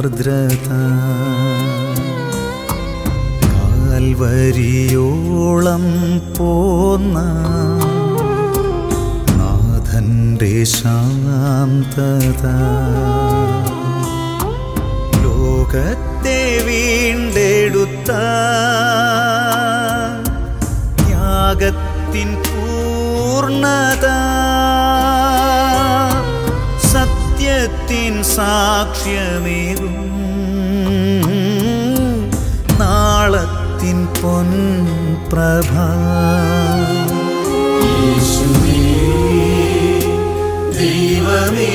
ആർദ്രത കാൽവരിയോളം പോന്ന നാഥന്റെ ശാന്തത ലോകത്തെ വീണ്ടെടുത്ത ത്യാഗത്തിൻ പൂർണ്ണത സത്യത്തിൻ സാക്ഷ്യമേകും നാളത്തിൻ പൊൻപ്രഭ ദൈവമേ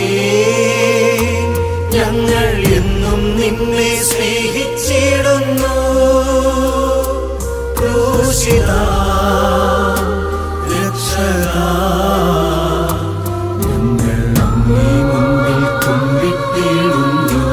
ഞങ്ങൾ എന്നും നിന്നെ സ്നേഹിച്ചിടുന്നു ക്രൂശിത രക്ഷക ഞങ്ങൾ അങ്ങേ മുൻപിൽ കുമ്പിട്ടിടുന്നു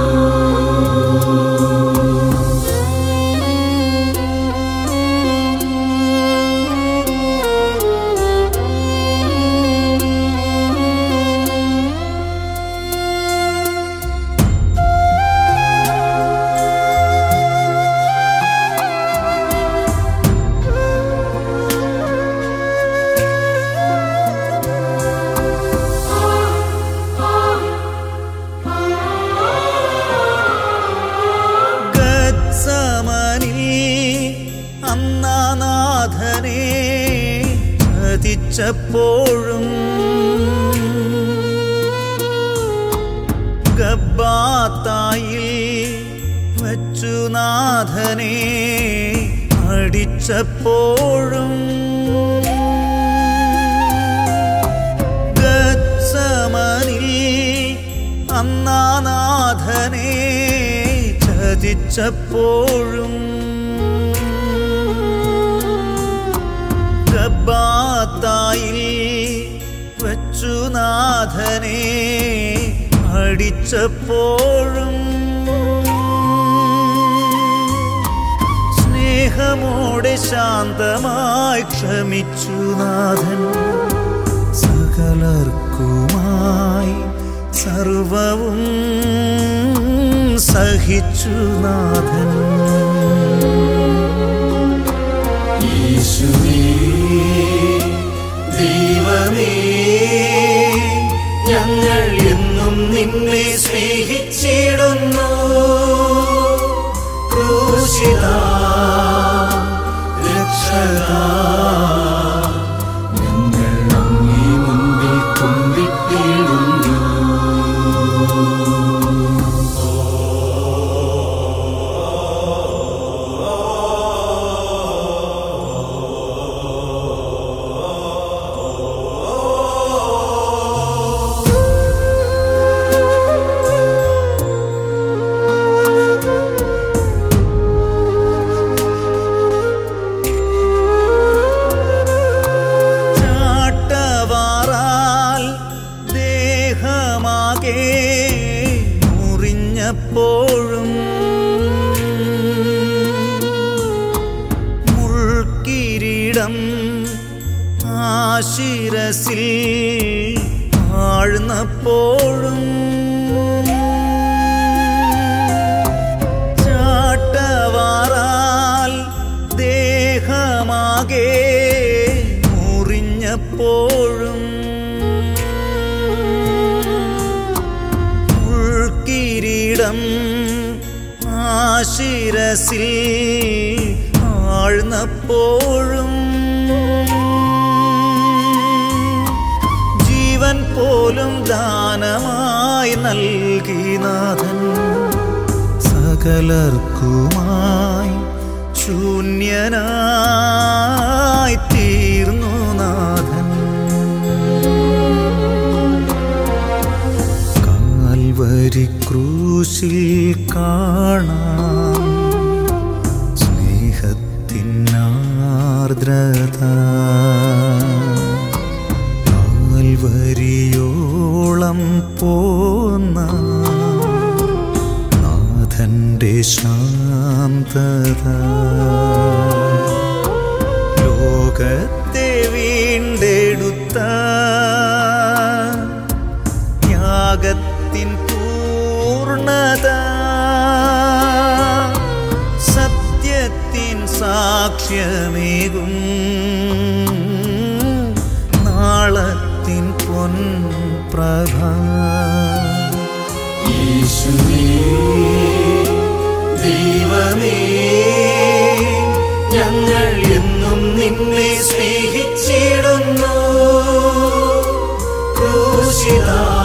ഗത്സമനിൽ അന്നാനാഥനെ ചതിച്ചപ്പോഴും ഗബ്ബാത്തായിൽ വച്ചു നാഥനെ അടിച്ചപ്പോഴും ഗത്സമനിൽ അന്നാനാഥനെ ചതിച്ചപ്പോഴും ഗബ്ബാത്തായിൽ വച്ചു നാഥനെ അടിച്ചപ്പോഴും സ്നേഹമോടെ ശാന്തമായി ക്ഷമിച്ചു നാഥൻ സകലർക്കുമായി സർവവും സഹിച്ചു നാഥൻ യേശുവേ ദൈവമേ ഞങ്ങൾ എന്നും നിന്നെ സ്നേഹിച്ചിടുന്നു ക്രൂശിത രക്ഷക ഞങ്ങൾ അങ്ങേ മുൻപിൽ കുമ്പിട്ടിടുന്നു ചാട്ടവാറാൽ ദേഹമാകെ മുറിഞ്ഞപ്പോഴും മുൾക്കിരീടം ആശിരസിൽ ആഴ്ന്നപ്പോഴും ചാട്ടവാറാൽ ദേഹമാകെ മുറിഞ്ഞപ്പോഴും ഉൾക്കിരീടം ആശിരസിൽ ആഴ്ന്നപ്പോഴും ജീവൻ പോലും ദാനമായി നൽകി നാഥൻ സകലർക്കുമായി ശൂന്യനായി തീർന്നു നാഥൻ കാൽവരി ക്രൂശിൽ കാണാം സ്നേഹത്തിനാർദ്രത കാൽവരിയോളം പോന്ന നാഥന്റെ ശാന്തത ലോകത്തെ വീണ്ടെടുത്ത ത്യാഗത്തിൻ പൂർണ്ണത സാക്ഷ്യമേകും നാളത്തിൻ പൊൻപ്രഭ ദൈവമേ ഞങ്ങൾ എന്നും നിന്നെ സ്നേഹിച്ചിടുന്നു ക്രൂശിതാ